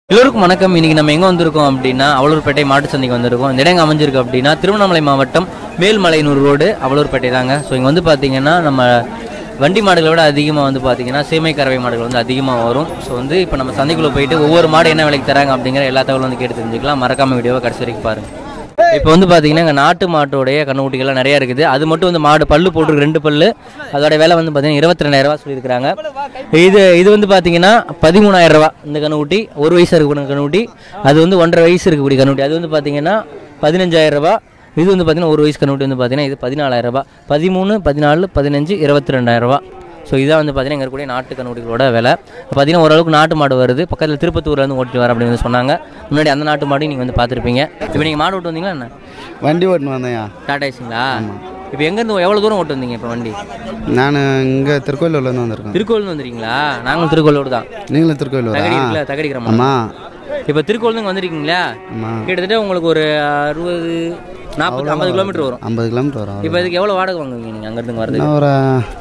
எல்லோருக்கும் வணக்கம் இன்னைக்கு நம்ம எங்க வந்திருக்கோம் அப்படின்னா அவலூர்பேட்டை மாட்டு சந்தைக்கு வந்திருக்கோம் இந்த இடம் எங்க அமைஞ்சிருக்கு அப்படின்னா திருவண்ணாமலை மாவட்டம் மேல்மலையனூர் ரோடு அவலூர்பேட்டை தாங்க ஸோ இங்க வந்து பாத்தீங்கன்னா நம்ம வண்டி மாடுகளை விட அதிகமாக வந்து பார்த்தீங்கன்னா சீமை கறவை மாடுகள் வந்து அதிகமாக வரும் ஸோ வந்து இப்போ நம்ம சந்தைக்குள்ளே போயிட்டு ஒவ்வொரு மாடு என்ன விலைக்கு தராங்க அப்படிங்கிற எல்லா தகவலும் வந்து கேட்டு தெரிஞ்சுக்கலாம் மறக்காம வீடியோவை கடைசி வரைக்கும் பாருங்க இப்போ வந்து பார்த்தீங்கன்னா இங்கே நாட்டு மாட்டோடைய கண்ணுக்குட்டிகள்லாம் நிறைய இருக்குது அது மட்டும் வந்து மாடு பல்லு போட்டு ரெண்டு பல்லு அதோட விலை வந்து பார்த்தீங்கன்னா இருபத்தி ரெண்டாயிரரூவா சொல்லியிருக்காங்க இது இது வந்து பார்த்தீங்கன்னா பதிமூணாயிரம் ரூபா இந்த கண்ணுக்குட்டி ஒரு வயசு இருக்கக்கூடிய கண்ணுக்குட்டி அது வந்து ஒன்றரை வயசு இருக்கக்கூடிய கண்ணுக்குட்டி அது வந்து பார்த்தீங்கன்னா பதினஞ்சாயிரம் ரூபா இது வந்து பார்த்தீங்கன்னா ஒரு வயசு கண்ணுக்குட்டி வந்து பார்த்தீங்கன்னா இது பதினாலாயிரம் ரூபாய் பதிமூணு பதினாலு பதினஞ்சு இருபத்தி ரெண்டாயிரம் ரூபா ஸோ இதான் வந்து பார்த்தீங்கன்னா இங்கே இருக்கக்கூடிய நாட்டு கண்ணுக்குட்டிகளோட விலை பார்த்தீங்கன்னா ஓரளவுக்கு நாட்டு மாடு வருது பக்கத்தில் திருப்பத்தூர்லேருந்து ஓட்டிட்டு வர அப்படின்னு வந்து சொன்னாங்க முன்னாடி அந்த நாட்டு மாடையும் நீங்கள் வந்து பார்த்துருப்பீங்க இப்போ நீங்கள் மாடு ஓட்டு வந்தீங்களா என்ன வண்டி ஓட்டுன்னு வந்தேன்யா டாடா ஏசிங்களா இப்போ எங்கேருந்து எவ்வளோ தூரம் ஓட்டு வந்தீங்க இப்போ வண்டி நான் இங்கே திருக்கோயிலூர்லேருந்து வந்திருக்கேன் திருக்கோவில் வந்துருக்கீங்களா நாங்களும் திருக்கோவிலோடு தான் நீங்களும் திருக்கோயிலூரா தகடி இருக்குல்ல தகடி கிராமம் ஆமாம் இப்போ திருக்கோவில் வந்துருக்கீங்களா ஆமாம் கிட்டத்தட்ட உங்களுக்கு ஒரு அறுபது நாற்பது ஐம்பது கிலோமீட்டர் வரும் ஐம்பது கிலோமீட்டர் வரும் இப்போ இதுக்கு எவ்வளோ வாடகை வாங்குவீங்க நீங்கள் அங்கேருந்து வரது என்ன ஒரு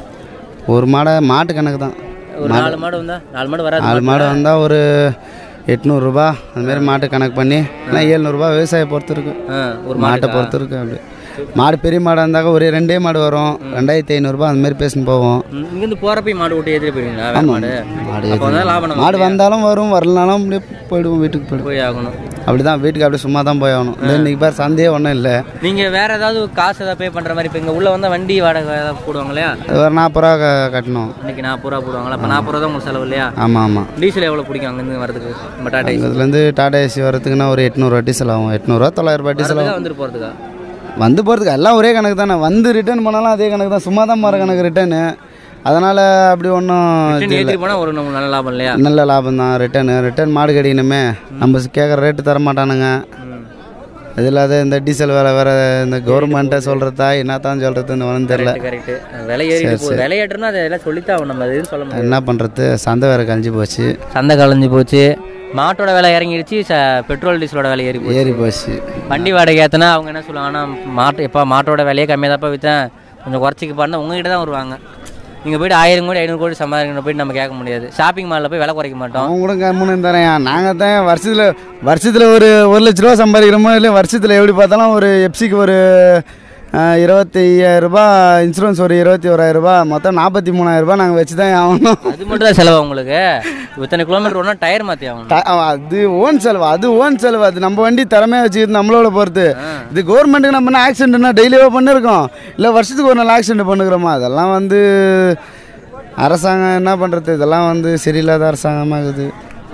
ஒரு மாடை மாட்டு கணக்கு தான் ஒரு நாலு மாடு வந்தா நாலு மாடு வராது நாலு மாடு வந்தால் ஒரு எட்நூறுரூபா அதுமாரி மாட்டு கணக்கு பண்ணி இல்லை ஏழ்நூறுபா விவசாயம் பொறுத்து இருக்கு ஆ, ஒரு மாட்டை மாட்டை பொறுத்து இருக்கு அப்படி மாடு பெரிய மாடாக இருந்தாக்க ஒரு ரெண்டே மாடு வரும் ரெண்டாயிரத்தி ஐநூறுரூபா அந்த மாதிரி பேசின்னு போவோம் இங்கேருந்து போகிறப்ப மாடு ஓட்டி ஏற்றிட்டு போயிடுவீங்களா வேற மாடு மாடு அப்போ வந்து லாபம் நம்ம மாடு வந்தாலும் வரும் வரலனாலும் அப்படியே போயிடுவோம் வீட்டுக்கு போயிடுவோம் போய் ஆகணும் அப்படி தான் வீட்டுக்கு அப்படியே சும்மா தான் போய் ஆகணும் இல்லை இன்னைக்கு பாரு சந்தையே ஒன்றும் இல்லை நீங்கள் வேற ஏதாவது காசு ஏதாவது பே பண்ணுற மாதிரி இப்போ இங்கே உள்ள வந்தால் வண்டி வாடகை ஏதாவது போடுவாங்க இல்லையா அது ஒரு நாற்பது ரூபா க- கட்டணும் இன்னைக்கு நாற்பது ரூபா போடுவாங்களா அப்போ நாற்பது ரூபா தான் உங்களுக்கு செலவு இல்லையா ஆமாம் ஆமாம் டீசல் எவ்வளோ பிடிக்கும் அங்கேருந்து வரதுக்கு நம்ம டாடா ஏசி இதுலேருந்து டாடா ஏசி வரதுக்குன்னா ஒரு எட்நூறுவா டீசல் ஆகும் எட்நூறுவா தொள்ளாயிரரூபா டீசல் ஆகும் வந்துட்டு போகிறதுக்கா வந்து போகிறதுக்கு எல்லாம் ஒரே கணக்கு தானே வந்து ரிட்டர்ன் பண்ணாலும் அதே கணக்கு தான் சும்மா தான் போகிற கணக்கு ரிட்டர்னு அதனால் அப்படி ஒன்றும் ஏற்றிட்டு போனால் ஒரு நம்ம நல்ல லாபம் இல்லையா நல்ல லாபம் தான் ரிட்டர்னு ரிட்டர்ன் மாடு கிடைக்கணுமே நம்ம கேட்குற ரேட்டு தர மாட்டானுங்க ம். அது இல்லாத இந்த டீசல் வேலை வேறு இந்த கவர்மெண்ட்டை சொல்கிறதா என்னத்தான் சொல்கிறதுன்னு ஒன்றும் தெரில கரெக்ட் விலை ஏறிட்டு போகுது விலை ஏற்றணும் அதை எல்லாம் சொல்லித்தான் ஆகணும் நம்ம அது எதுவும் சொல்ல முடியாது என்ன பண்ணுறது சந்தை வேறு கழிஞ்சு போச்சு சந்தை கலைஞ்சு போச்சு மாட்டோட விலை இறங்கிடுச்சு ச பெட்ரோல் டீசலோட விலை ஏறி போச்சு ஏறி போச்சு வண்டி வாடகை ஏற்றினா அவங்க என்ன சொல்லுவாங்க ஆனால் மாட்டு எப்போ மாட்டோட விலையே கம்மியாக தான்ப்பா விற்றேன் கொஞ்சம் குறைச்சிக்கு பாருன்னா உங்ககிட்ட தான் வருவாங்க நீங்கள் போயிட்டு ஆயிரம் கோடி ஐநூறு கோடி சம்பாதிக்கணும் போயிட்டு நம்ம கேட்க முடியாது ஷாப்பிங் மாலில் போய் விலை குறைக்க மாட்டோம் அவங்க கூட கம்முன்னு தரேன் நாங்கள் தான் வருஷத்தில் வருஷத்தில் ஒரு ஒரு லட்ச ரூபா சம்பாதிக்கிறோமோ இல்லை வருஷத்தில் எப்படி பார்த்தாலும் ஒரு எப்சிக்கு ஒரு ஆஹ், இருபத்தி ஐயாயிரரூபா இன்சூரன்ஸ் ஒரு இருபத்தி ஓராயிரரூபா மொத்தம் நாற்பத்தி மூணாயிரரூபா நாங்கள் வச்சு தான் ஆகணும் அது மட்டும் தான் செலவு உங்களுக்கு இத்தனை கிலோமீட்டர் ஒன்றா டயர் மாற்றி ஆகணும் ட- அது ஓன் செலவு அது ஓன் செலவு அது நம்ம வண்டி திறமையாக வச்சுக்கிறது நம்மளோட பொறுத்து இது கவர்மெண்ட்டுக்கு நம்ம என்ன ஆக்சிடென்ட்னா டெய்லியோ பண்ணிருக்கோம் இல்லை வருஷத்துக்கு ஒரு நாள் ஆக்சிடென்ட் பண்ணுக்கிறோமா அதெல்லாம் வந்து அரசாங்கம் என்ன பண்ணுறது இதெல்லாம் வந்து சரியில்லாத அரசாங்கமாக இருக்குது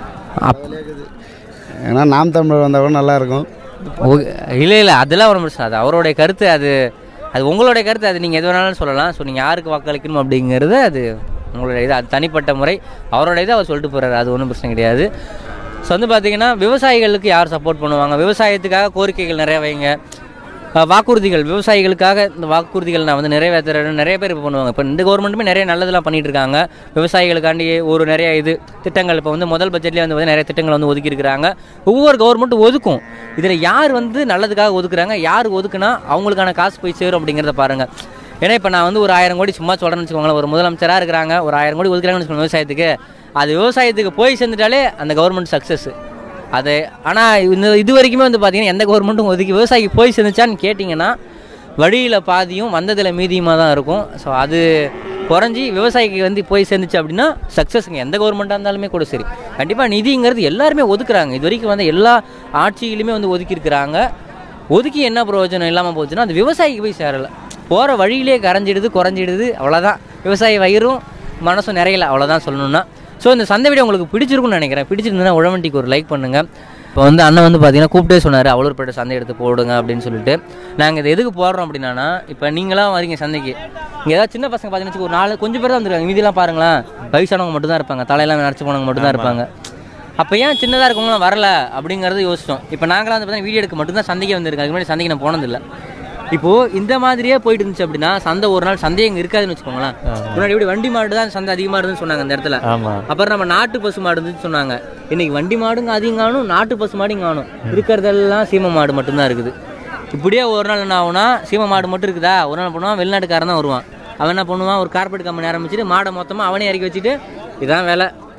ஏன்னா நாம் தமிழர் வந்தால் கூட நல்லா இருக்கும் இல்லை இல்லை அதெல்லாம் ஒரு பிரச்சனை அது அவருடைய கருத்து அது அது உங்களுடைய கருத்து அது நீங்கள் எது வேணாலும் சொல்லலாம் ஸோ நீங்கள் யாருக்கு வாக்களிக்கணும் அப்படிங்கிறது அது உங்களுடைய இது அது தனிப்பட்ட முறை அவரோட இதை அவர் சொல்லிட்டு போகிறாரு அது ஒன்றும் பிரச்சனை கிடையாது ஸோ வந்து பார்த்தீங்கன்னா விவசாயிகளுக்கு யார் சப்போர்ட் பண்ணுவாங்க விவசாயத்துக்காக கோரிக்கைகள் நிறைய வைங்க அஹ் வாக்குறுதிகள் விவசாயிகளுக்காக இந்த வாக்குறுதிகள் நான் வந்து நிறைவேற்றுறேன்னு நிறைய பேர் இப்போ பண்ணுவாங்க இப்போ இந்த கவர்மெண்ட்டுமே நிறைய நல்லதெல்லாம் பண்ணிட்டு இருக்காங்க விவசாயிகளுக்காண்டி ஒரு நிறைய இது திட்டங்கள் இப்போ வந்து முதல் பட்ஜெட்லேயே வந்து பார்த்தீங்கன்னா நிறைய திட்டங்கள் வந்து ஒதுக்கியிருக்கிறாங்க ஒவ்வொரு கவர்மெண்ட்டும் ஒதுக்கும் இதில் யார் வந்து நல்லதுக்காக ஒதுக்குறாங்க யார் ஒதுக்குனா அவங்களுக்கான காசு போய் சேரும் அப்படிங்கிறத பாருங்கள் ஏன்னா இப்போ நான் வந்து ஒரு ஆயிரம் கோடி சும்மா சொல்கிறேன்னு வச்சுக்கோங்களேன் ஒரு முதலமைச்சராக இருக்கிறாங்க ஒரு ஆயிரம் கோடி ஒதுக்குறாங்கன்னு வச்சுக்கோங்க விவசாயத்துக்கு அது விவசாயத்துக்கு போய் சேர்ந்துட்டாலே அந்த கவர்மெண்ட் சக்ஸஸ் அது ஆனால் இந்த இது வரைக்குமே வந்து பார்த்தீங்கன்னா எந்த கவர்மெண்ட்டும் ஒதுக்கி விவசாயிக்கு போய் சேர்ந்துச்சான்னு கேட்டிங்கன்னா வழியில் பாதியும் வந்ததில் மீதியுமாக தான் இருக்கும் ஸோ அது குறைஞ்சி விவசாயிக்கு வந்து போய் சேர்ந்துச்சு அப்படின்னா சக்ஸஸ்ங்க எந்த கவர்மெண்ட்டாக இருந்தாலுமே கூட சரி கண்டிப்பாக நிதிங்கிறது எல்லாருமே ஒதுக்குறாங்க இது வரைக்கும் வந்து எல்லா ஆட்சியிலுமே வந்து ஒதுக்கியிருக்கிறாங்க ஒதுக்கி என்ன பிரயோஜனம் இல்லாமல் போச்சுன்னா அது விவசாயிக்கு போய் சேரலை போகிற வழியிலே கரைஞ்சிடுது குறைஞ்சிடுது அவ்வளோதான் விவசாயி வயிறும் மனசும் நிறையல அவ்வளோதான் சொல்லணும்னா ஸோ இந்த சந்தை வீடியோ உங்களுக்கு பிடிச்சிருக்கும்னு நினைக்கிறேன் பிடிச்சிருந்ததுன்னா உழவண்டிக்கு ஒரு லைக் பண்ணுங்கள் இப்போ வந்து அண்ணன் வந்து பார்த்தீங்கன்னா கூப்பிட்டே சொன்னார் அவலூர்பேட்டை சந்தை எடுத்து போடுங்க அப்படின்னு சொல்லிட்டு நாங்கள் இது எதுக்கு போடுறோம் அப்படின்னா இப்போ நீங்களாம் வரீங்க சந்தைக்கு இங்கே ஏதாவது சின்ன பசங்க பார்த்தீங்கன்னா வச்சுக்கோ, ஒரு நாலு கொஞ்சம் பேர் தான் வந்துருக்காங்க மீதிலாம் பாருங்களேன் வயசானவங்க மட்டும் தான் இருப்பாங்க தலையெல்லாம் நினச்சி போனவங்க மட்டும் தான் இருப்பாங்க அப்போ ஏன் சின்னதாக இருக்கவங்களாம் வரல அப்படிங்கிறத யோசிச்சோம் இப்போ நாங்களாம் வந்து பார்த்தீங்கன்னா வீடியோ எடுக்க மட்டும்தான் சந்தைக்கு வந்திருக்கோம் அதுக்கு முன்னாடி சந்தைக்கு நான் போனதில்லை இப்போது இந்த மாதிரியே போயிட்டு இருந்துச்சு அப்படின்னா சந்தை ஒரு நாள் சந்தை இங்கே இருக்காதுன்னு வச்சுக்கோங்களேன் முன்னாடி இப்படி வண்டி மாடு தான் சந்தை அதிகமாக இருந்துன்னு சொன்னாங்க அந்த இடத்துல ஆமா அப்புறம் நம்ம நாட்டு பசு மாடு இருந்துச்சு சொன்னாங்க இன்னைக்கு வண்டி மாடுங்க அதிகம் காணும் நாட்டு பசு மாடும் காணும் இருக்கிறதெல்லாம் சீமை மாடு மட்டும்தான் இருக்குது இப்படியே ஒரு நாள் என்ன ஆகும்னா சீமை மாடு மட்டும் இருக்குதா ஒரு நாள் பண்ணுவான் வெளிநாட்டுக்காரன் தான் வருவான் அவன் என்ன பண்ணுவான் ஒரு கார்பரேட் கம்பெனி ஆரம்பிச்சுட்டு மாடை மொத்தமாக அவனே இறக்கி வச்சுட்டு இதான் வேலை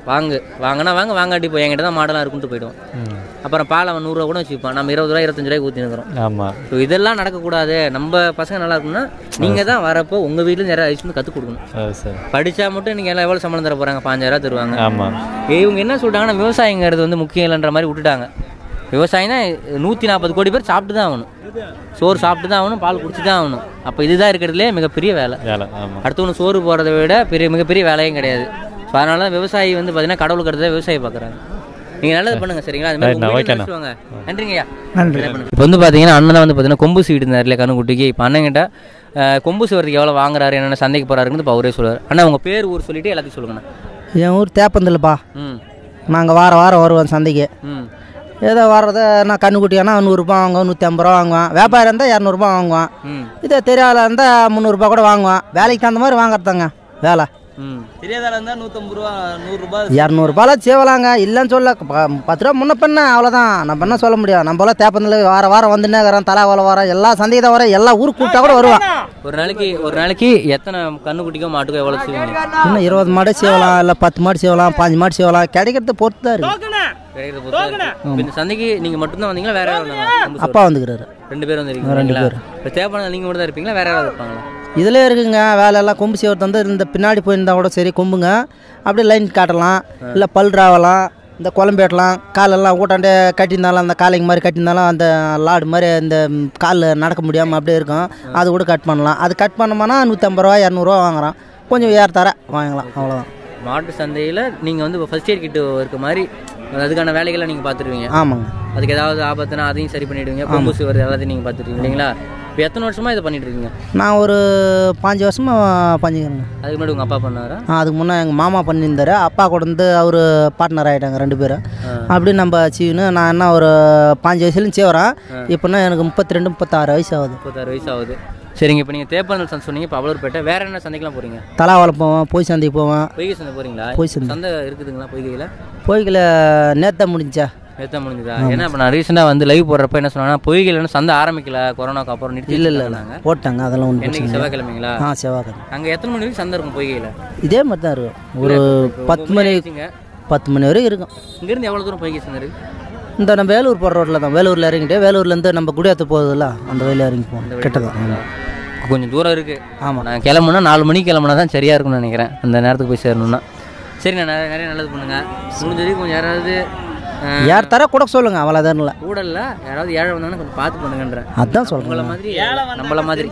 வாங்கு வாங்கினா வாங்க வாங்காட்டி போய் என்கிட்ட தான் மாடெல்லாம் இருக்குன்ட்டு போயிடுவோம் அப்புறம் பால் அவன் நூறுரூவா கூட வச்சுப்பான் நம்ம இருபது ரூபா இருபத்தஞ்சு ரூபாய்க்கு ஊற்றி நிற்கிறோம் ஆமாம் ஸோ இதெல்லாம் நடக்கக்கூடாது நம்ம பசங்க நல்லா இருக்கணும்னா நீங்கள் தான் வரப்போ உங்கள் வீட்டில் நிறைய ஐஸ் வந்து கற்றுக் கொடுக்கணும் சரி சரி படித்தா மட்டும் நீங்கள் எல்லாம் எவ்வளோ சம்பளம் தர போகிறாங்க பாஞ்சாயிரம் தருவாங்க ஆமாம் இவங்க என்ன சொல்லிட்டாங்கன்னா விவசாயங்கிறது வந்து முக்கியம் இல்லைன்ற மாதிரி விட்டுட்டாங்க விவசாயம்னா நூற்றி நாற்பது கோடி பேர் சாப்பிட்டு தான் ஆகணும் சோறு சாப்பிட்டு தான் ஆகணும் பால் குடிச்சு தான் ஆகணும் அப்போ இதுதான் இருக்கிறதுலே மிகப்பெரிய வேலை வேலை ஆமாம் அடுத்தவனு சோறு போகிறத விட பெரிய மிகப்பெரிய வேலையும் கிடையாது ஸோ அதனால தான் விவசாயி வந்து பார்த்தீங்கன்னா கடவுளுக்கு அடுத்ததான் விவசாயி பார்க்குறாங்க நீங்கள் நல்லது பண்ணுங்க சரிங்களா அது மாதிரி ரைட்ண்ணா, உங்க வீட்டுல ஓகேண்ணா. வச்சுட்டு வாங்க. நன்றிங்கய்யா நன்றி இப்போ வந்து பார்த்தீங்கன்னா அண்ணன் தான் வந்து பார்த்தீங்கன்னா கொம்பு சீடு இருந்தார் இல்லையா கண்ணுக்குட்டிக்கு இப்போ அண்ணன் கிட்ட அஹ், கொம்பு சீவரத்துக்கு எவ்வளோ வாங்குறாரு என்னென்ன சந்தைக்கு போகிறாருன்னு இப்போ அவரே சொல்லுவார் அண்ணா உங்கள் பேர் ஊர் சொல்லிட்டு எல்லாத்தையும் சொல்லுங்கண்ணா என் ஊர் தேப்பந்தில்ப்பா ம் நாங்கள் வாரம் வாரம் வருவோம் சந்தைக்கு ம் ஏதோ வர்றத நான் கண்ணுக்குட்டியானா நூறுரூபா வாங்குவோம் நூற்றி ஐம்பது ரூபா வாங்குவேன் வியாபாரம் இருந்தால் இரநூறுபா வாங்குவேன் ம் இதே தெரியாத இருந்தால் முந்நூறுரூபா கூட வாங்குவேன் வேலைக்கு தகுந்த மாதிரி வாங்குறதாங்க வேலை ம் தெரியாதால இருந்தா நூத்தம்பது ரூபா நூறு ரூபாய் இரநூறுபாலாம் செய்வலாங்க இல்லைன்னு சொல்ல ப- பத்து ரூபா முன்ன பண்ண அவ்வளோதான் நம்ம என்ன சொல்ல முடியும் நம்மளாம் தேப்பந்தில் வார வாரம் வந்துன்னே இருக்கிறோம் தலா வாரம் வாரம் எல்லா சந்தைக்கு தான் வரேன் எல்லா ஊருக்கு கூப்பிட்டா கூட வருவான் ஒரு நாளைக்கு ஒரு நாளைக்கு எத்தனை கண்ணுக்குட்டிக்கோ மாட்டுக்கோ எவ்வளோ செய்வீங்க இன்னும் இருபது மாடு செய்வலாம் இல்லை பத்து மாடு செய்வலாம் பாஞ்சு மாடு செய்வலாம் கிடைக்கிறத பொறுத்து தான் இருக்கு கிடைக்கிறத பொறுத்து இருக்கு. இப்ப இந்த சந்தைக்கு நீங்கள் மட்டும்தான் வந்தீங்களா வேற யாராவது வந்தாங்களா? கொம்பு சீவரம். அப்பா வந்துக்கிறாரு ரெண்டு பேர் வந்துருக்கீங்க ரெண்டு இல்லைங்களா? பேர். இப்போ தேவையான நீங்கள் மட்டும் தான் இருப்பீங்களா வேற யாராவது இருப்பாங்களா இதில் இருக்குங்க வேலையெல்லாம் கொம்பு செய்வது வந்து இந்த பின்னாடி போயிருந்தா கூட சரி கொம்புங்க அப்படியே லைன் காட்டலாம் இல்லை பல் ராவலாம் இந்த குழம்பு வெட்டலாம் காலெல்லாம் ஊட்டாண்டே கட்டியிருந்தாலும் அந்த காலைங்க மாதிரி கட்டியிருந்தாலும் அந்த லாடு மாதிரி இந்த கால் நடக்க முடியாமல் அப்படியே இருக்கும் அது கூட கட் பண்ணலாம் அது கட் பண்ணோம்னா நூற்றம்பது ரூபா இரநூறுவா வாங்குறோம் கொஞ்சம் ஏற தர வாங்கலாம் அவ்வளோதான் மாட்டு சந்தையில் நீங்கள் வந்து ஃபர்ஸ்ட் எய்ட் கிட்ட இருக்க மாதிரி அதுக்கான வேலைகளை நீங்கள் பார்த்துருவீங்க ஆமாங்க அதுக்கு ஏதாவது ஆபத்துனா அதையும் சரி பண்ணிடுவீங்க கொம்பு சுவர் எல்லாத்தையும் நீங்கள் பார்த்துருவீங்க இல்லைங்களா இப்போ எத்தனை வருஷமா இதை பண்ணிட்டு இருக்கீங்க நான் ஒரு பாஞ்சு வருஷமாக பண்ணிக்கிறேங்க அதுக்கு முன்னாடி உங்கள் அப்பா பண்ணாரா ஆ, அதுக்கு முன்னே எங்கள் மாமா பண்ணியிருந்தாரு அப்பா கூட வந்து அவர் பார்ட்னர் ஆகிட்டாங்க ரெண்டு பேரும் அப்படி நம்ம சீவனு நான் என்ன ஒரு பாஞ்சு வயசுலேயும் செய்கிறேன் இப்போனா எனக்கு முப்பத்தி ரெண்டு முப்பத்தாறு வயசு ஆகுது முப்பத்தாறு வயசு ஆகுது சரிங்க இப்போ நீங்கள் தேப்பந்தல் சந்தை சொன்னீங்க இப்போ அவ்வளோப்பேட்டை வேற என்ன சந்தைக்கெலாம் போகிறீங்க தலாவளம் போவேன் பொய் சந்தைக்கு போவேன் பொய்கை சந்தை போகிறீங்களா பொய் சந்தை. சந்தை இருக்குதுங்களா பொய்கையில் பொய்கில் நேத்தான் முடிஞ்சா எத்தனை முடிஞ்சுதா ஏன்னா இப்போ நான் ரீசெண்டாக வந்து லைவ் போடுறப்ப என்ன சொன்னாங்கன்னா பொய்கையில் சந்தை ஆரம்பிக்கல கொரோனாக்கு அப்புறம் நிறுத்தி இல்லை இல்லை வச்சிருக்காங்க. போட்டாங்க அதெல்லாம் ஒன்றும் என்னைக்கு பிரச்சனை இல்லை செவ்வாய்க்கிழமைங்களா ஆ செவ்வாய்க்கிழமை அங்கே எத்தனை மணி வரைக்கும் சந்தை இருக்கும் பொய்கையில் இதே மாதிரி தான் இருக்கும் ஒரு பத்து மணி ஆயிடுச்சுங்க பத்து மணி வரைக்கும் இருக்கும் இங்கேருந்து எவ்வளோ தூரம் பொய்கை சந்தை இருக்கு இந்த நம்ம வேலூர் போகிற ரோட்டில் தான் வேலூரில் இறங்கிட்டு வேலூர்லேருந்து நம்ம குடியாத்து போகுதுல்ல அந்த வழியில் இறங்கி போகணும் கிட்ட தான் ஆமாம். கொஞ்சம் தூரம் இருக்கு ஆமாம் நான் கிளம்புனா நாலு மணிக்கு கிளம்புனா தான் சரியா இருக்கும்னு நினைக்கிறேன் அந்த நேரத்துக்கு போய் சேரணும்னா சரி நான் நிறைய நிறைய நல்லது பண்ணுங்க முடிஞ்ச வரைக்கும் கொஞ்சம் யாராவது அஹ், யார் தர கூட சொல்லுங்க அவ்வளோதான் இல்லை கூட இல்ல யாராவது ஏழை வந்தாங்கன்னா கொஞ்சம் பார்த்து பண்ணுங்கன்றேன் அதான் நம்மள சொல்கிறேன் மாதிரி நம்மள மாதிரி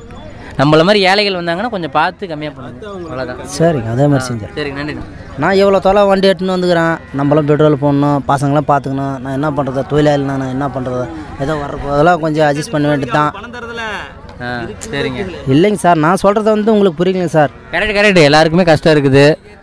நம்மள மாதிரி ஏழைகள் வந்தாங்கன்னா கொஞ்சம் பார்த்து கம்மியாக பண்ணுங்க அவ்வளோதான் சரிங்க அதே மாதிரி செஞ்சேன் சரி நன்றி நான் எவ்வளோ தொலை வண்டி எடுத்துன்னு வந்துக்கிறேன் நம்மளும் பெட்ரோல் போடணும் பசங்களாம் பார்த்துக்கணும் நான் என்ன பண்ணுறது தொழிலாளி நான் என்ன பண்ணுறது ஏதோ வர்ற போதெல்லாம் கொஞ்சம் அட்ஜஸ்ட் பண்ண வேண்டியது தான் பணம் தரதுல ஆ சரிங்க இல்லைங்க சார் நான் சொல்கிறது வந்து உங்களுக்கு புரியலைங்க சார் கரெக்ட் கரெக்ட் எல்லாருக்குமே கஷ்டம் இருக்குது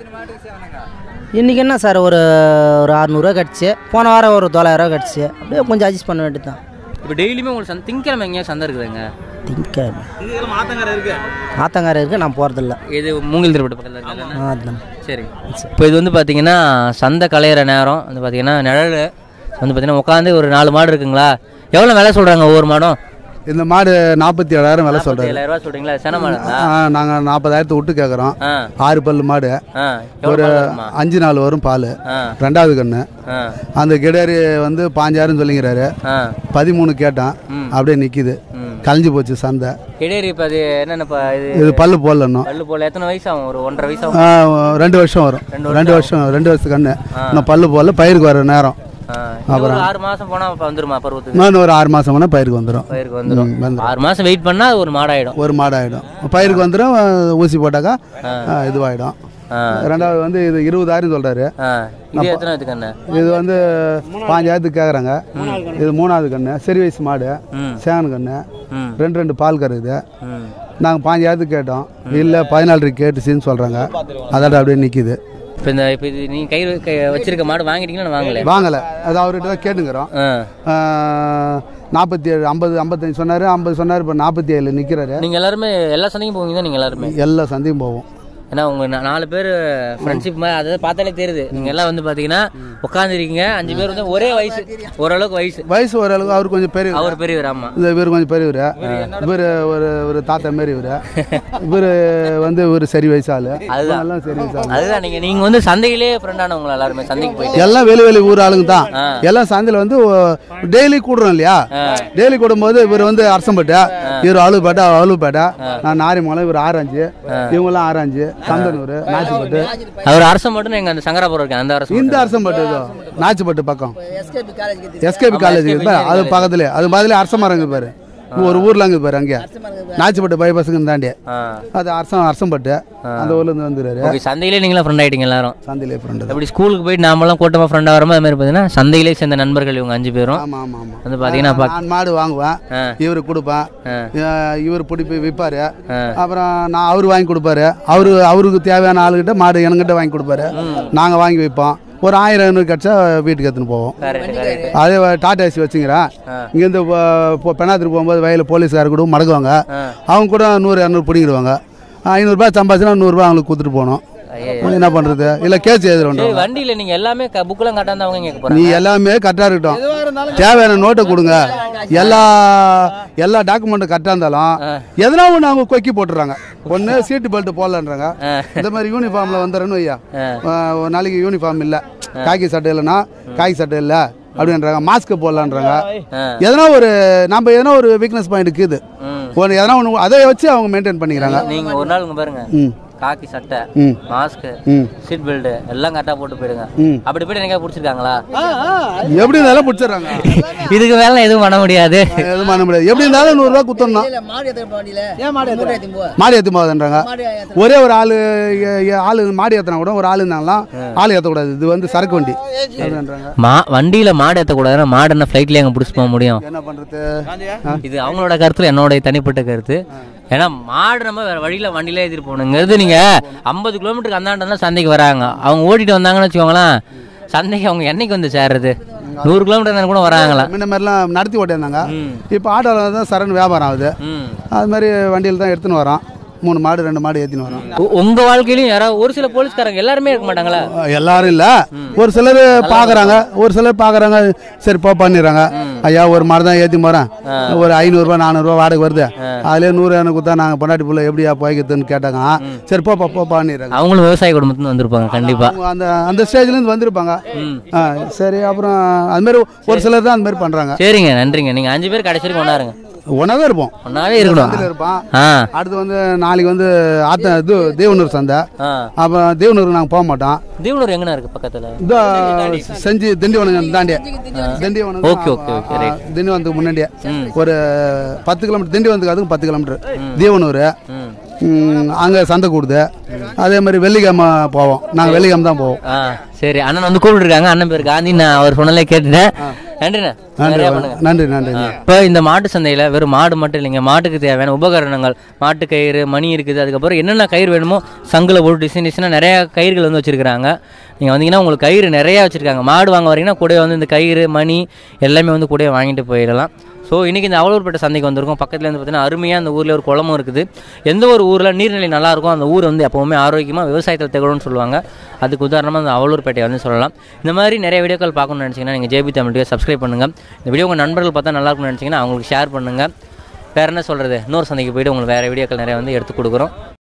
இன்றைக்கி என்ன சார் ஒரு ஒரு அறநூறுவா கிடச்சி போன வாரம் ஒரு தொள்ளாயிரரூவா கிடச்சி அப்படியே கொஞ்சம் அட்ஜஸ்ட் பண்ண வேண்டியது தான் இப்போ டெய்லியுமே உங்களுக்கு சந்தை திங்கக்கிழமை எங்கேயா சந்தை இருக்குதுங்க திங்காது இங்க மாத்தங்கரை இருக்கு ஆத்தங்கார இருக்குது நான் போகிறதில்ல இது மூங்கில் திருப்பட்டு பக்கத்தில் இருக்காங்க அதுதான் சரி இப்போ இது வந்து பார்த்தீங்கன்னா சந்தை கலையிற நேரம் வந்து பார்த்தீங்கன்னா நிழல் வந்து பார்த்தீங்கன்னா உட்காந்து ஒரு நாலு மாடு இருக்குங்களா எவ்வளோ விலை சொல்கிறாங்க ஒவ்வொரு மாடும் இந்த மாடு நாற்பத்தி ஏழாயிரம் விலை சொல்கிறாரு ஏழாயிரம் ரூபா சொல்கிறீங்களா சென மாடுங்களா நாங்கள் நாற்பதாயிரத்து விட்டு கேட்குறோம் ஆ ஆறு பல்லு மாடு ஆ எவ்வளோ பால் வருமா? அஞ்சு நாள் வரும் பால் ஆ ரெண்டாவது கன்று ஆ அந்த கிடாரி வந்து பாஞ்சாயிரம் சொல்லிங்கிறாரு ஆ பதிமூணு கேட்டான் ம். அப்படியே நிற்கிது ம் கலைஞ்சு போச்சு சந்தை கிடையாது இப்போ அது என்னென்னப்பா இது இது பல்லு போடலன்னும் பல்லு போல எத்தனை வயசு ஆகும் ஒரு ஒன்றரை வயசு ஆகும் ஆ, ரெண்டு வருஷம் வரும் ரெண்டு ரெண்டு வருஷம் ரெண்டு வருஷத்துக்கு கண்ணு இன்னும் பல்லு போடல பயிருக்கு வர நேரம் ஆ இன்னும் ஒரு ஆறு மாதம் போனால் இப்போ வந்துருமா பருவத்துக்கு இன்னும் ஒரு ஆறு மாதம் போனால் பயிருக்கு வந்துடும் பயிருக்கு வந்துடும் ம், வந்துரும். ஆறு மாதம் வெயிட் பண்ணால் அது ஒரு மாடாயிடும் ஒரு மாடு ஆகிடும் பயிருக்கு வந்துடும் ஊசி போட்டாக்கா ஆ, இதுவாகிடும் ஆ ரெண்டாவது வந்து இது இருபதாயிரம் சொல்கிறாரு ஆ இது எத்தனை வயசுக்கு அண்ணன் இது வந்து பாஞ்சாயிரத்துக்கு கேட்குறாங்க இது மூணாவது கன்று சரி வயசு மாடு ம் சேகன் கன்று ம் ரெண்டு ரெண்டு பால் கறக்குது ம் நாங்கள் பாஞ்சாயிரத்துக்கு கேட்டோம் இல்லை பதினாலு கேட்டுச்சின்னு சொல்கிறாங்க அதோட அப்படியே நிற்கிது இப்போ இந்த இப்போ இது நீங்கள் கை கை வச்சிருக்க மாடு வாங்கிட்டீங்களா நான் வாங்கலை வாங்கலை அது அவர்கிட்ட தான் கேட்டுங்கிறோம் ஆ நாற்பத்தி ஏழு ஐம்பது ஐம்பத்தஞ்சு சொன்னார் ஐம்பது சொன்னார் இப்போ நாற்பத்தி ஏழு நிற்கிறாரு நீங்கள் எல்லாருமே எல்லா சந்தைக்கும் போவீங்க தான் நீங்கள் எல்லாருமே எல்லா சந்தையும் போவோம் ஏன்னா உங்க நா- நாலு பேர் ஃப்ரெண்ட்ஷிப் மாதிரி அதை பார்த்தாலே தெரியுது நீங்க எல்லாம் வந்து பாத்தீங்கன்னா உட்காந்துருக்கீங்க அஞ்சு பேர் வந்து ஒரே வயசு ஓரளவுக்கு வயசு வயசு ஓரளவுக்கு அவர் கொஞ்சம் பெரிய அவர் பெரியவர் ஆமா இந்த இவர் கொஞ்சம் பெரியவர் இவர் ஒரு ஒரு தாத்தா மாரி இவர் இவர் வந்து ஒரு சரி வயசு ஆளு அதுதான். எல்லாம் சரி வயசு ஆளு அதுதான் நீங்க நீங்க வந்து சந்தையிலே ஃப்ரெண்டானவங்க எல்லாருமே சந்தைக்கு போயிட்டு எல்லாம் வெளி வெளி ஊர் ஆளுங்க தான் எல்லாம் சந்தையில் வந்து டெய்லி கூடுறோம் இல்லையா டெய்லி கூடும்போது இவர் வந்து அரசம்பேட்டை இவர் அழுப்பேட்டை அவர் அழுப்பேட்டை நான் நாரிமங்கலம் இவர் ஆரஞ்சு இவங்கெல்லாம் ஆரஞ்சு சந்தனூர் நாச்சிப்பட்டு அவர் அரசம் மட்டும் எங்க அந்த சங்கராபுரம் இருக்கு அந்த அரசம் இந்த அரசம்பட்டு இதோ நாச்சிப்பட்டு பக்கம் எஸ்கேபி காலேஜ் எஸ்கேபி காலேஜ் அது பக்கத்துல அது மாதிரி அரச மரம் இருக்குது பாரு ஒரு ஊர்ல அங்கே பாரு அங்கே நாச்சிப்பட்டு பைபாஸுக்கு தாண்டி ஆ அது அரசம் அரசம்பட்டு அந்த ஊர்ல இருந்து வந்துடுறாரு ஓகே சந்தையிலே நீங்களாம் ஃப்ரெண்ட் ஆயிட்டீங்க எல்லாரும் சந்தையிலே ஃப்ரெண்டு அப்படி ஸ்கூலுக்கு போயிட்டு நாமெல்லாம் கூட்டமாக ஃப்ரெண்டாக வரும்போது அது மாதிரி பார்த்தீங்கன்னா சந்தையிலே சேர்ந்த நண்பர்கள் இவங்க அஞ்சு பேரும் ஆமா ஆமா ஆமா வந்து பார்த்தீங்கன்னா பா- நான் மாடு வாங்குவேன் ஆ. இவரு கொடுப்பேன் ஆ. அஹ் இவர் பிடிப்பி விற்பாரு ஆ. அப்புறம் நான் அவர் வாங்கி கொடுப்பாரு அவரு அவருக்கு தேவையான ஆளுகிட்ட மாடு எனக்கிட்ட வாங்கி கொடுப்பாரு நாங்கள் வாங்கி வைப்போம் ஒரு ஆயிரம் ஐநூறு கிடச்சா வீட்டுக்கு எடுத்துன்னு போவோம் கரெக்ட் கரெக்ட் அதே டாடா ஏசி வச்சுக்கிறேன் இங்கேருந்து இப்போ பெண்ணாத்துக்கு போகும்போது வயலில் போலீஸ்கார கூட மடக்குவாங்க அவங்க கூட நூறு இரநூறு பிடிக்கிடுவாங்க ஐநூறுரூபா சம்பாதிச்சுனா நூறுரூவா அவங்களுக்கு கொடுத்துட்டு போகணும் என்ன பண்ணுறது இல்லை கேஸ் எழுதுறோம் சரி வண்டியில் நீங்கள் எல்லாமே க புக்கெல்லாம் கட்டாந்து அவங்க கேட்க நீ போகிறாங்க எல்லாமே கரெக்டாக இருக்கட்டும் தேவையான நோட்டை கொடுங்க எல்லா எல்லா டாக்குமெண்ட்டும் கரெக்டாக இருந்தாலும் எதனா ஒன்று அவங்க கொக்கி போட்டுறாங்க ஒன்று சீட்டு பெல்ட் போடலன்றாங்க இந்த மாதிரி யூனிஃபார்மில் வந்துடுறேன்னு ஐயா ஒரு நாளைக்கு யூனிஃபார்ம் இல்லை காக்கி சட்டை இல்லைன்னா காக்கி சட்டை இல்லை அப்படின்றாங்க மாஸ்க் போடலான்றாங்க எதனா ஒரு நம்ம எதனா ஒரு வீக்னஸ் பாயிண்ட் இருக்குது ம் ஒன்று எதனா ஒன்று அதை வச்சு அவங்க மெயின்டைன் பண்ணிக்கிறாங்க நீங்கள் ஒரு நாள் இங்க பாருங்க ம் காக்கி சட்டை ம் மாஸ்க்கு ம் சீட் பெல்ட் எல்லாம் கரெக்டாக போட்டு போயிடுங்க ம். அப்படி போயிட்டு எனக்கு பிடிச்சிருக்காங்களா எப்படி இருந்தாலும் பிடிச்சிடுறாங்க இதுக்கு மேலே எதுவும் பண்ண முடியாது எதுவும் பண்ண முடியாது எப்படி இருந்தாலும் நூறுரூவா குத்தணும் இல்ல மாடு ஏத்துற வண்டியில ஏன் மாடு ஏத்துற போ மாடி ஏற்றி போகுதுன்றாங்க மாடு ஏத்துற ஒரே ஒரு ஆளு எ- எ- ஆளு மாடி ஏற்றினா கூட ஒரு ஆள் இருந்தாங்களாம் ஆள் ஏற்றக்கூடாது இது வந்து சரக்கு வண்டி அப்படின்றாங்க மா வண்டியில் மாடு ஏற்றக்கூடாதுன்னா மாடு என்ன ஃப்ளைட்லேயே அங்கே பிடிச்சி போக முடியும் என்ன பண்ணுறது இது அவங்களோட கருத்துல என்னோட தனிப்பட்ட கருத்து ஏன்னா மாடு நம்ம வேற வழியில வண்டியில ஏற்றிட்டு போகணுங்கிறது நீங்க ஐம்பது கிலோமீட்டருக்கு அந்தாண்ட தான் சந்தைக்கு வராங்க அவங்க ஓட்டிட்டு வந்தாங்கன்னு வச்சுக்கோங்களேன் சந்தைக்கு அவங்க என்னைக்கு வந்து சேர்றது நூறு கிலோமீட்டர் இருந்தாலும் கூட வராங்களா முன்ன மாதிரிலாம் நடத்தி ஓட்டியிருந்தாங்க ம் இப்போ ஆட்டோவில் தான் சரண் வியாபாரம் ஆகுது ம் அது மாதிரி வண்டியில் தான் எடுத்துன்னு வரோம் மூணு மாடு ரெண்டு மாடு ஏற்றின்னு வரோம் உ- உங்க வாழ்க்கையிலும் யாராவது ஒரு சில போலீஸ்காரங்க எல்லாருமே இருக்க மாட்டாங்களா எல்லாரும் இல்லை ஒரு சிலர் பார்க்குறாங்க ஒரு சிலர் பார்க்குறாங்க சரி போ பண்ணிடுறாங்க ஐயா ஒரு மாடு தான் ஏற்றி போகிறேன் ஒரு ஐநூறுரூவா நானூறுரூவா வாடகை வருது அதுலேயே நூறு எனக்கு கொடுத்தா நாங்கள் பொண்டாட்டி புள்ள எப்படியா போய்க்கிறதுன்னு கேட்டாங்க சரி போப்பா போ பண்ணிடுறாங்க அவங்களும் விவசாய குடும்பத்துல வந்திருப்பாங்க கண்டிப்பா அவங்க அந்த அந்த ஸ்டேஜ்லேருந்து வந்திருப்பாங்க ஆ சரி அப்புறம் அது மாதிரி ஒரு சிலர் தான் அந்த மாதிரி பண்ணுறாங்க சரிங்க நன்றிங்க நீங்க அஞ்சு பேர் கடைசி வரைக்கும் ஒண்ணா இருங்க ஒன்றா தான் இருப்போம் ஒன்னாவே இருக்கணும் சந்தையில் இருப்பான் ஆ அடுத்து வந்து நாளைக்கு வந்து ஆத்த இது தேவனூர் சந்தை ஆ அப்புறம் தேவனூருக்கு நாங்கள் போக மாட்டோம் தீவனூர் எங்கண்ணா இருக்கு பக்கத்துல இதோ செஞ்சு திண்டிவனம் தாண்டி Tindivanam okay, okay, okay, right. திண்டிவனத்துக்கு முன்னாடியே ஒரு பத்து கிலோமீட்டர் திண்டிவனத்துக்கு அதுக்கு பத்து கிலோமீட்டர் தீவனூர் ம் அங்கே சந்தை கூடுது அதே மாதிரி வெள்ளிக்கிழமை போவோம் நாங்கள் வெள்ளிக்கிழமை தான் போவோம் ஆ சரி அண்ணன் வந்து கூப்பிட்டுருக்காங்க அண்ணன் பேர் காந்தி நான் அவர் சொன்னலே கேட்டுட்டேன் நன்றிண்ணா நிறையா பண்ணுங்க நன்றி நன்றி இப்போ இந்த மாட்டு சந்தையில் வெறும் மாடு மட்டும் இல்லைங்க மாட்டுக்கு தேவையான உபகரணங்கள் மாட்டு கயிறு மணி இருக்குது அதுக்கப்புறம் என்னென்ன கயிறு வேணுமோ சங்கில் போட்டு டிசைன் டிசைனாக நிறையா கயிறுகள் வந்து வச்சுருக்காங்க நீங்கள் வந்தீங்கன்னா உங்களுக்கு கயிறு நிறையா வச்சுருக்காங்க மாடு வாங்க வரீங்கன்னா கூட வந்து இந்த கயிறு மணி எல்லாமே வந்து கூட வாங்கிட்டு போயிடலாம் ஸோ இன்றைக்கி இந்த அவலூர்பேட்டை சந்தைக்கு வந்திருக்கோம் பக்கத்தில் வந்து பார்த்தீங்கன்னா அருமையாக அந்த ஊரில் ஒரு குளமும் இருக்குது எந்த ஒரு ஊரில் நீர்நிலை நல்லா இருக்கும் அந்த ஊர் வந்து எப்போவுமே ஆரோக்கியமாக விவசாயத்தில் திகழும்னு சொல்லுவாங்க அதுக்கு உதாரணமாக அந்த அவலூர்பேட்டையை வந்து சொல்லலாம் இந்த மாதிரி நிறைய வீடியோக்கள் பார்க்கணும்னு நினச்சிங்கன்னா நீங்கள் ஜேபி தமிழ் சப்ஸ்கிரைப் பண்ணுங்கள் இந்த வீடியோ உங்கள் நண்பர்கள் பார்த்தா நல்லா இருக்கும்னு நினச்சிங்கன்னா அவங்களுக்கு ஷேர் பண்ணுங்கள் வேறு என்ன சொல்கிறது இன்னொரு சந்தைக்கு போயிட்டு உங்களுக்கு வேறு வீடியோக்கள் நிறைய வந்து எடுத்து கொடுக்குறோம்